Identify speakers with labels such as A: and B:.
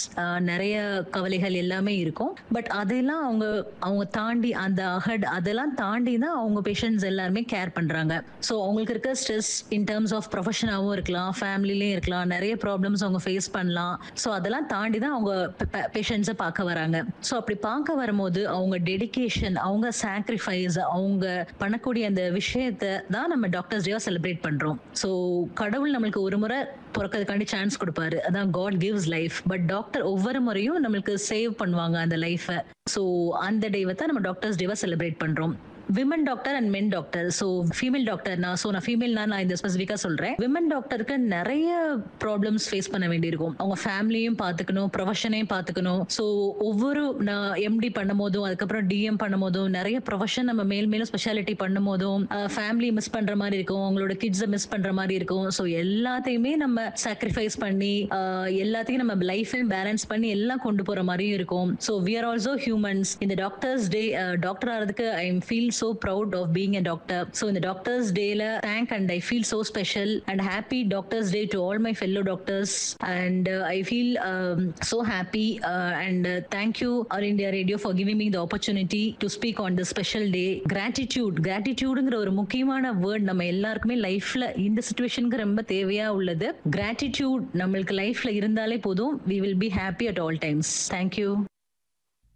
A: நிறைய கவலைகள் எல்லாமே இருக்கும் பட் அதெல்லாம் அவங்க அவங்க தாண்டி அந்த அஹட் அதெல்லாம் தாண்டி தான் அவங்க பேஷண்ட்ஸ் எல்லாருமே கேர் பண்றாங்க ஸோ அவங்களுக்கு இருக்க ஸ்ட்ரெஸ் இன் டர்ம்ஸ் ஆஃப் ப்ரொஃபஷனாகவும் இருக்கலாம் ஃபேமிலிலையும் இருக்கலாம் நிறைய ப்ராப்ளம்ஸ் அவங்க ஃபேஸ் பண்ணலாம் ஸோ அதெல்லாம் தாண்டி தான் அவங்க பேஷண்ட்ஸை பார்க்க வராங்க ஸோ அப்படி பார்க்க வரும்போது அவங்க டெடிகேஷன் அவங்க சாக்ரிஃபைஸ் அவங்க பண்ணக்கூடிய அந்த விஷயத்தை தான் நம்ம டாக்டர்ஸ் டேவா செலிப்ரேட் பண்றோம் ஸோ கடவுள் நம்மளுக்கு ஒரு முறை பிறக்கிறதுக்காண்டி சான்ஸ் கொடுப்பாரு அதான் God gives life but doctor ஒவ்வொரு முறையும் நம்மளுக்கு சேவ் பண்ணுவாங்க அந்த லைஃபை ஸோ அந்த டேவை தான் நம்ம டாக்டர்ஸ் டேவா செலிப்ரேட் பண்றோம் women doctor and men doctor so female doctor நான் ஸோ நான் ஃபீமேல்னா நான் இந்த ஸ்பெசிஃபிக்காக சொல்கிறேன் விமன் டாக்டருக்கு நிறைய ப்ராப்ளம்ஸ் ஃபேஸ் பண்ண வேண்டியிருக்கும் அவங்க ஃபேமிலியும் பார்த்துக்கணும் ப்ரொஃபஷனையும் பார்த்துக்கணும் ஸோ ஒவ்வொரு நான் எம்டி பண்ணும் போதும் அதுக்கப்புறம் டிஎம் பண்ணும் போதும் நிறைய ப்ரொஃபஷன் நம்ம மேல் மேலும் ஸ்பெஷாலிட்டி பண்ணும் போதும் ஃபேமிலி மிஸ் பண்ணுற மாதிரி இருக்கும் அவங்களோட கிட்ஸை மிஸ் பண்ணுற மாதிரி இருக்கும் ஸோ எல்லாத்தையுமே நம்ம சாக்ரிஃபைஸ் பண்ணி ஆஹ் எல்லாத்தையும் நம்ம லைஃபையும் பேலன்ஸ் பண்ணி எல்லாம் கொண்டு போகிற மாதிரியும் இருக்கும் so we are also humans இந்த டாக்டர்ஸ் டே டாக்டர் ஆகிறதுக்கு I am feel so proud of being a doctor. So in the Doctors Day, la, thank and I feel so special and happy Doctors Day to all my fellow doctors. And uh, I feel um, so happy uh, and uh, thank you All India Radio for giving me the opportunity to speak on this special day. Gratitude, gratitudeங்கிற ஒரு முக்கியமான word நம்ம எல்லாருக்குமே லைஃப்ல இந்த சுச்சுவேஷனுக்கு ரொம்ப தேவையா உள்ளது கிராட்டிடியூட் நம்மளுக்கு லைஃப்ல இருந்தாலே போதும் we will be happy at all times thank you